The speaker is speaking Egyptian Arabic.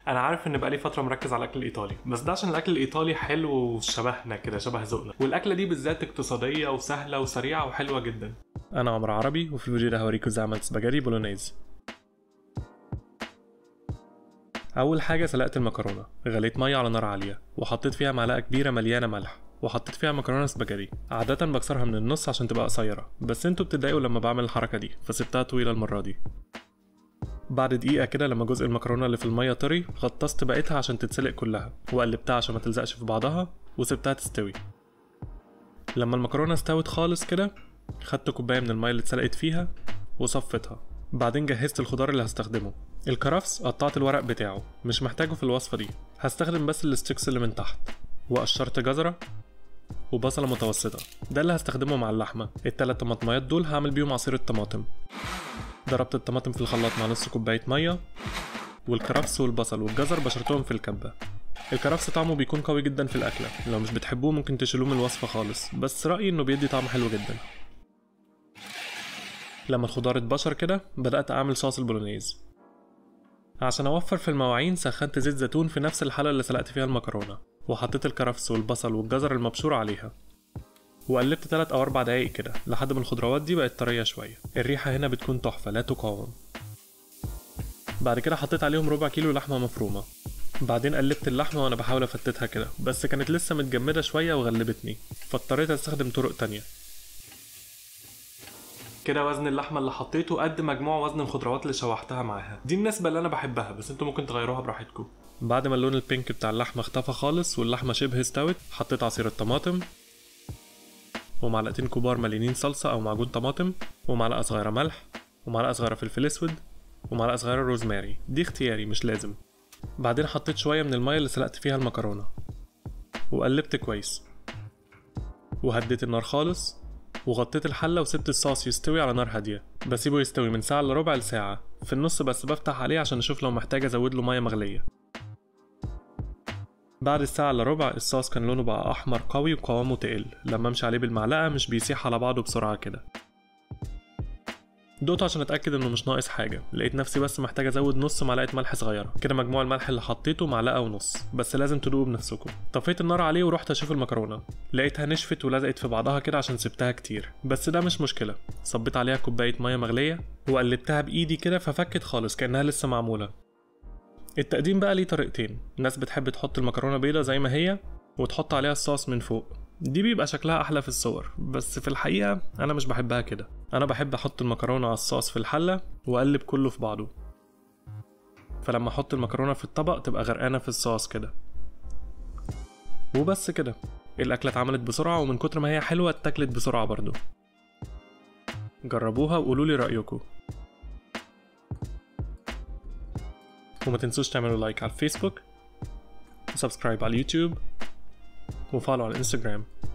انا عارف ان بقالي فتره مركز على الاكل الايطالي بس ده عشان الاكل الايطالي حلو وشبهنا كده شبه ذوقنا والاكله دي بالذات اقتصاديه وسهله وسريعه وحلوه جدا انا عمرو عربي وفي الفيديو ده هوريكم ازاي عملت سباجيتي بولونيز اول حاجه سلقت المكرونه غليت ميه على نار عاليه وحطيت فيها معلقه كبيره مليانه ملح وحطيت فيها مكرونه سباجيتي عاده بكسرها من النص عشان تبقى قصيره بس انتوا بتتضايقوا لما بعمل الحركه دي فسبتها طويله المره دي بعد دقيقة كده لما جزء المكرونة اللي في المية طري غطست بقيتها عشان تتسلق كلها وقلبتها عشان ما تلزقش في بعضها وسبتها تستوي لما المكرونة استوت خالص كده خدت كوباية من المية اللي اتسلقت فيها وصفتها بعدين جهزت الخضار اللي هستخدمه الكرفس قطعت الورق بتاعه مش محتاجه في الوصفة دي هستخدم بس الستيكس اللي من تحت وقشرت جزرة وبصلة متوسطة ده اللي هستخدمه مع اللحمة التلات طماطميات دول هعمل بيهم عصير الطماطم ضربت الطماطم في الخلاط مع نص كوباية مية والكرفس والبصل والجزر بشرتهم في الكبة الكرفس طعمه بيكون قوي جدا في الأكلة لو مش بتحبوه ممكن تشيلوه من الوصفة خالص بس رأيي إنه بيدي طعم حلو جدا لما الخضار اتبشر كده بدأت أعمل صوص البولونيز عشان أوفر في المواعين سخنت زيت زيتون في نفس الحلة اللي سلقت فيها المكرونة وحطيت الكرفس والبصل والجزر المبشور عليها وقلبت 3 او 4 دقايق كده لحد ما الخضروات دي بقت طريه شويه الريحه هنا بتكون تحفه لا تقاوم بعد كده حطيت عليهم ربع كيلو لحمه مفرومه بعدين قلبت اللحمه وانا بحاول افتتها كده بس كانت لسه متجمده شويه وغلبتني فاضطريت استخدم طرق تانية كده وزن اللحمه اللي حطيته قد مجموع وزن الخضروات اللي شوحتها معاها دي النسبه اللي انا بحبها بس انتوا ممكن تغيروها براحتكم بعد ما اللون البينك بتاع اللحمه اختفى خالص واللحمه شبه استوت حطيت عصير الطماطم ومعلقتين كبار مليانين صلصة أو معجون طماطم ومعلقة صغيرة ملح ومعلقة صغيرة فلفل أسود ومعلقة صغيرة روزماري دي اختياري مش لازم بعدين حطيت شوية من المية اللي سلقت فيها المكرونة وقلبت كويس وهديت النار خالص وغطيت الحلة وسبت الصوص يستوي على نار هادية بسيبه يستوي من ساعة لربع لساعة في النص بس بفتح عليه عشان أشوف لو محتاج أزود له مية مغلية بعد الساعة إلا ربع الصوص كان لونه بقى أحمر قوي وقوامه تقل لما أمشي عليه بالمعلقة مش بيسيح على بعضه بسرعة كده دقته عشان اتاكد انه مش ناقص حاجه لقيت نفسي بس محتاج ازود نص معلقه ملح صغيره كده مجموع الملح اللي حطيته معلقه ونص بس لازم تدوقوا بنفسكم طفيت النار عليه ورحت اشوف المكرونه لقيتها نشفت ولزقت في بعضها كده عشان سبتها كتير بس ده مش مشكله صبيت عليها كوبايه ميه مغليه وقلبتها بايدي كده ففكت خالص كانها لسه معموله التقديم بقى ليه طريقتين ناس بتحب تحط المكرونه بيضه زي ما هي وتحط عليها الصوص من فوق دي بيبقى شكلها احلى في الصور بس في الحقيقه انا مش بحبها كده انا بحب احط المكرونه على الصوص في الحله واقلب كله في بعضه فلما احط المكرونه في الطبق تبقى غرقانه في الصوص كده وبس كده الاكله اتعملت بسرعه ومن كتر ما هي حلوه اتاكلت بسرعه برضو جربوها وقولوا لي رايكم وما تنسوش تعملوا لايك على الفيسبوك وسبسكرايب على اليوتيوب وفولو على الانستجرام